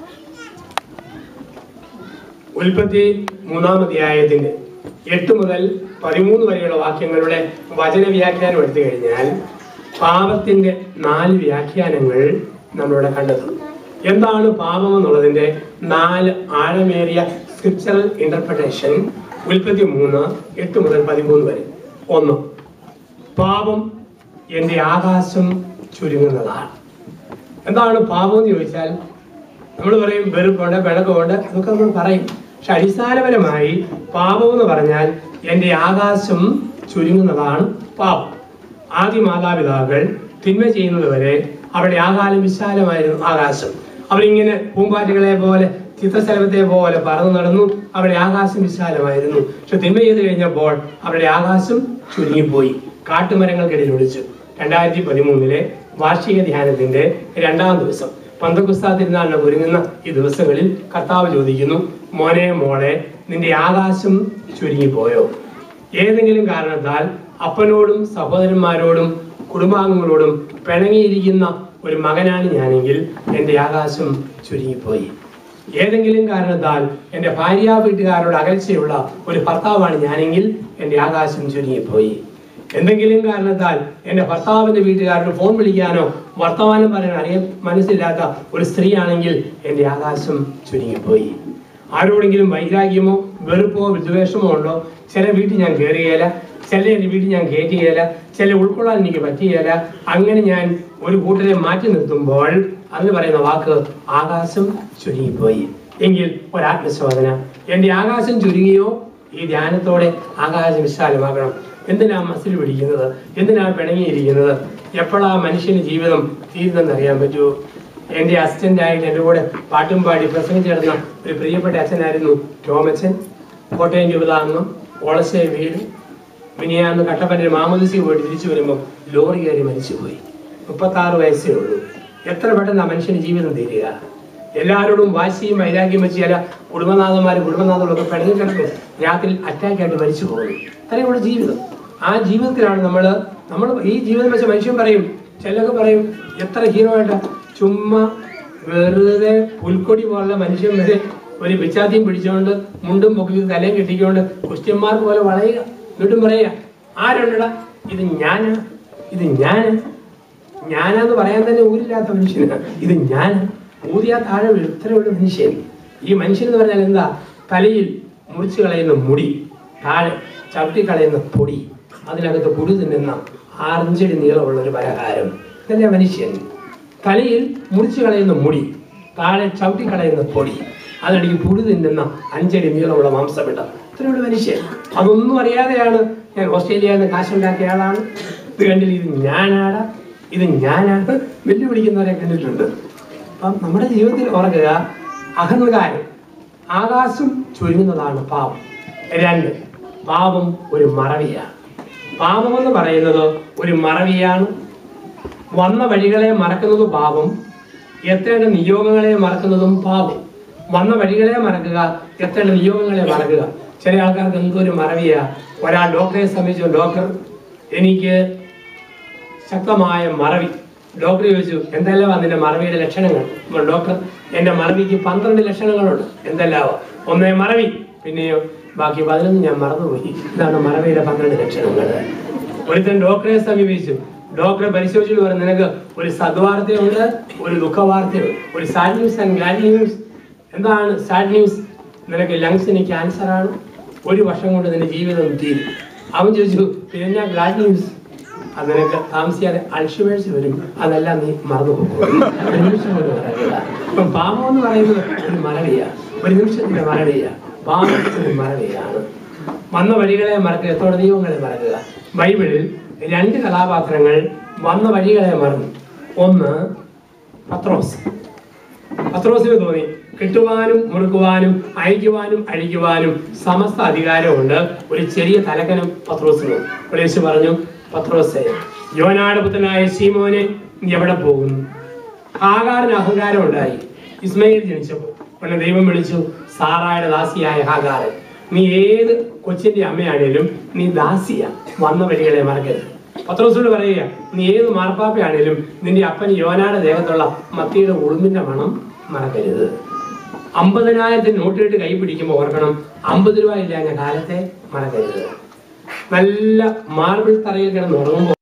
ഉൽപ്പത്തി മൂന്നാം അധ്യായത്തിന്റെ എട്ട് മുതൽ പതിമൂന്ന് വരെയുള്ള വാക്യങ്ങളുടെ വചന വ്യാഖ്യാനം എടുത്തു കഴിഞ്ഞാൽ പാപത്തിന്റെ നാല് വ്യാഖ്യാനങ്ങൾ നമ്മളിവിടെ കണ്ടെത്തും എന്താണ് പാപം എന്നുള്ളതിന്റെ നാല് ആഴമേറിയ സ്ക്രിപ്ചറൽ ഇന്റർപ്രിട്ടേഷൻ ഉൽപ്പത്തി മൂന്ന് എട്ട് മുതൽ പതിമൂന്ന് വരെ ഒന്ന് പാപം എന്റെ ആകാശം ചുരുങ്ങുന്നതാണ് എന്താണ് പാപം എന്ന് ചോദിച്ചാൽ നമ്മൾ പറയും വെറുപ്പുണ്ട് പിണക്കമുണ്ട് അതൊക്കെ നമ്മൾ പറയും പക്ഷെ അടിസ്ഥാനപരമായി പാപം എന്ന് പറഞ്ഞാൽ എൻ്റെ ആകാശം ചുരുങ്ങുന്നതാണ് പാപം ആദ്യ മാതാപിതാക്കൾ തിന്മ ചെയ്യുന്നത് വരെ അവിടെ ആകാലം വിശാലമായിരുന്നു ആകാശം അവരിങ്ങനെ പൂമ്പാറ്റകളെ പോലെ ചിത്രശലഭത്തെ പോലെ പറന്നു നടന്നു അവിടെ ആകാശം വിശാലമായിരുന്നു പക്ഷെ തിന്മ ചെയ്ത് കഴിഞ്ഞപ്പോൾ അവിടെ ആകാശം ചുരുങ്ങിപ്പോയി കാട്ടുമരങ്ങൾക്കിടയിൽ ഒളിച്ചു രണ്ടായിരത്തി പതിമൂന്നിലെ വാർഷിക ധ്യാനത്തിന്റെ രണ്ടാം ദിവസം പന്തകുസ്താ തിരുനാളിന് ഒരുങ്ങുന്ന ഈ ദിവസങ്ങളിൽ കർത്താവ് ചോദിക്കുന്നു മോനെ മോളെ നിന്റെ ആകാശം ചുരുങ്ങിപ്പോയോ ഏതെങ്കിലും കാരണത്താൽ അപ്പനോടും സഹോദരന്മാരോടും കുടുംബാംഗങ്ങളോടും പിണങ്ങിയിരിക്കുന്ന ഒരു മകനാണ് ഞാനെങ്കിൽ എൻ്റെ ആകാശം ചുരുങ്ങിപ്പോയി ഏതെങ്കിലും കാരണത്താൽ എൻ്റെ ഭാര്യ വീട്ടുകാരോട് അകൽച്ചയുള്ള ഒരു ഭർത്താവാണ് ഞാനെങ്കിൽ എൻ്റെ ആകാശം ചുരുങ്ങിപ്പോയി എന്തെങ്കിലും കാരണത്താൽ എൻ്റെ ഭർത്താവിൻ്റെ വീട്ടുകാരോട് ഫോൺ വിളിക്കാനോ വർത്തമാനം പറയാനോ അറിയാൻ മനസ്സില്ലാത്ത ഒരു സ്ത്രീയാണെങ്കിൽ എൻ്റെ ആകാശം ചുരുങ്ങിപ്പോയി ആരോടെങ്കിലും വൈരാഗ്യമോ വെറുപ്പോ വിദ്വേഷമോ ഉണ്ടോ ചില വീട്ടിൽ ഞാൻ കയറുകയില്ല ചില എൻ്റെ വീട്ടിൽ ഞാൻ കയറ്റുകയില്ല ചില ഉൾക്കൊള്ളാൻ എനിക്ക് പറ്റുകയില്ല അങ്ങനെ ഞാൻ ഒരു കൂട്ടരെ മാറ്റി നിർത്തുമ്പോൾ അതിന് പറയുന്ന വാക്ക് ആകാശം ചുരുങ്ങിപ്പോയി എങ്കിൽ ഒരാത്മശോധന എൻ്റെ ആകാശം ചുരുങ്ങിയോ ഈ ധ്യാനത്തോടെ ആകാശം വിശാലമാകണം എന്തിനാ മസിൽ പിടിക്കുന്നത് എന്തിനാ പിണങ്ങിയിരിക്കുന്നത് എപ്പോഴാ മനുഷ്യന് ജീവിതം തീരുന്നെന്ന് അറിയാൻ പറ്റുമോ എൻ്റെ അസിസ്റ്റന്റ് ആയിട്ട് എൻ്റെ കൂടെ പാട്ടും പാടി പ്രസംഗിച്ച് നടന്ന ഒരു പ്രിയപ്പെട്ട അച്ഛനായിരുന്നു ടോമച്ചൻ കോട്ടയം രൂപതാംഗം ഓളശ്ശേ വീട് മിനിയാന്ന് കട്ടപ്പൻ്റെ മാമോദിസി പോയിട്ട് തിരിച്ചു വരുമ്പോൾ ലോറി കയറി മരിച്ചുപോയി മുപ്പത്താറ് വയസ്സേ ഉള്ളൂ എത്ര പെട്ടെന്ന് ആ മനുഷ്യന് ജീവിതം തീരുക എല്ലാവരോടും വാശിയും വൈരാഗ്യം വെച്ച് ചില കുടുംബനാഥന്മാരും കുടുംബനാഥകളൊക്കെ പിടങ്ങി കിടക്കും രാത്രി അറ്റാക്ക് ആയിട്ട് മരിച്ചു പോകുന്നു അത്രയുള്ള ജീവിതം ആ ജീവിതത്തിലാണ് നമ്മൾ നമ്മൾ ഈ ജീവിതം വെച്ച് മനുഷ്യൻ പറയും ചിലരൊക്കെ പറയും എത്ര ഹീറോ ആയിട്ടാ ചുമ്മാ വെറുതെ പുൽക്കൊടി പോലുള്ള മനുഷ്യൻ വരെ ഒരു പിച്ചാത്തിയും പിടിച്ചുകൊണ്ട് മുണ്ടും പൊക്കി തലയും കെട്ടിക്കൊണ്ട് ക്രിസ്ത്യന്മാർക്ക് പോലെ വളയുക എന്നിട്ടും പറയുക ആരുണ്ടടാ ഇത് ഞാനാ ഇത് ഞാനാ ഞാനാന്ന് പറയാൻ തന്നെ ഊരില്ലാത്ത മനുഷ്യനാ ഇത് ഞാൻ ഊതിയാ താഴെ വീഴും ഇത്രയുള്ള മനുഷ്യൻ ഈ മനുഷ്യൻ എന്ന് പറഞ്ഞാൽ എന്താ തലയിൽ മുറിച്ചു കളയുന്ന മുടി താഴെ ചവിട്ടി കളയുന്ന പൊടി അതിനകത്ത് പുടി തിന്നുന്ന ആറഞ്ചടി നീളമുള്ള ഒരു പലഹാരം ഇതല്ലേ മനുഷ്യൻ തലയിൽ മുറിച്ചു കളയുന്ന മുടി താഴെ ചവിട്ടി കളയുന്ന പൊടി അതിനിടയ്ക്ക് പുടി തിന്നുന്ന അഞ്ചടി നീളമുള്ള മാംസമിട ഇത്രയുള്ള മനുഷ്യൻ അതൊന്നും അറിയാതെയാണ് ഞാൻ ഓസ്ട്രേലിയയിൽ നിന്ന് കാശുണ്ടാക്കിയ ആളാണ് ഇത് കണ്ടില്ല ഇത് ഞാനാടാ ഇത് ഞാനാണ് വെല്ലുവിളിക്കുന്നവരെ കണ്ടിട്ടുണ്ട് അപ്പം നമ്മുടെ ജീവിതത്തിൽ ഓർക്കുക അഹങ്കാരം ആകാശം ചുരുങ്ങുന്നതാണ് പാപം രണ്ട് പാപം ഒരു മറവിയാണ് പാപം എന്ന് പറയുന്നത് ഒരു മറവിയാണ് വന്ന വഴികളെ മറക്കുന്നത് പാപം എത്തേണ്ട നിയോഗങ്ങളെ മറക്കുന്നതും പാപം വന്ന വഴികളെ മറക്കുക എത്തേണ്ട നിയോഗങ്ങളെ മറക്കുക ചില ആൾക്കാർക്ക് എന്തൊരു മറവിയാ ഒരാൾ ഡോക്ടറെ സമീപിച്ചു ഡോക്ടർ എനിക്ക് ശക്തമായ മറവി ഡോക്ടർ ചോദിച്ചു എന്തെല്ലാം അതിന്റെ മറവിയുടെ ലക്ഷണങ്ങൾ അപ്പോൾ ഡോക്ടർ എന്റെ മറവിക്ക് പന്ത്രണ്ട് ലക്ഷണങ്ങളുണ്ട് എന്തെല്ലാവാ ഒന്നേ മറവി പിന്നെയോ ബാക്കി പതിനൊന്ന് ഞാൻ മറന്നുപോയി ഇതാണ് മറവിയുടെ പന്ത്രണ്ട് ലക്ഷണങ്ങൾ ഒരുത്തൻ ഡോക്ടറെ സമീപിച്ചു ഡോക്ടറെ പരിശോധിച്ചിട്ട് പറഞ്ഞു നിനക്ക് ഒരു സദ്വാർത്തയുണ്ട് ഒരു ദുഃഖവാർത്തയുണ്ട് ഒരു sad news and glad news എന്താണ് സാഡ് ന്യൂസ് നിനക്ക് ലങ്സിന് ക്യാൻസർ ആണ് ഒരു വർഷം കൊണ്ട് നിന്റെ ജീവിതം തീരും അവൻ ചോദിച്ചു പിന്നെ ഗ്ലാഡ് ന്യൂസ് അത് നിനക്ക് താമസിയാതെ അൾഷിമേഴ്സ് വരും അതെല്ലാം നീ മറന്നു പോകും ഒരു നിമിഷം കൊണ്ട് മറവില്ല ഇപ്പം പാപം എന്ന് പറയുന്നത് ഒരു മറവിയാണ് ഒരു നിമിഷത്തിന്റെ മറവിയാണ് പാപം ഒരു മറവിയാണ് വന്ന വഴികളെ മറക്കുക എത്തോടെ ദൈവങ്ങളെ മറക്കുക ബൈബിളിൽ രണ്ട് കഥാപാത്രങ്ങൾ വന്ന വഴികളെ മറന്നു ഒന്ന് പത്രോസ് പത്രോസിന് തോന്നി കിട്ടുവാനും മുറുക്കുവാനും അയക്കുവാനും അഴിക്കുവാനും സമസ്ത അധികാരമുണ്ട് ഒരു ചെറിയ തലക്കനം പത്രോസിന് യേശു പറഞ്ഞു പത്രോസെ യോനാട് പുത്രനായ ശീമോനെ നീ എവിടെ പോകുന്നു ഹാഗാറിന് അഹങ്കാരം ഉണ്ടായി ഇസ്മയിൽ ജനിച്ചപ്പോൾ പിന്നെ ദൈവം വിളിച്ചു സാറായുടെ ദാസിയായ ഹാഗാറ് നീ ഏത് കൊച്ചിന്റെ അമ്മയാണേലും നീ ദാസിയ വന്ന വഴികളെ മറക്കരുത് പത്രോസോട് പറയുക നീ ഏത് മാർപ്പാപ്പയാണേലും നിന്റെ അപ്പൻ യോനായുടെ ദേഹത്തുള്ള മത്തിയുടെ ഉളുമ്പിന്റെ മണം മറക്കരുത് അമ്പതിനായിരത്തിന് നോട്ടിട്ട് കൈ പിടിക്കുമ്പോൾ ഓർക്കണം അമ്പത് രൂപ ഇല്ലാഞ്ഞ കാലത്തെ മറക്കരുത് നല്ല മാർബിൾ തറയിൽ കിടന്ന് ഉറങ്ങുമ്പോൾ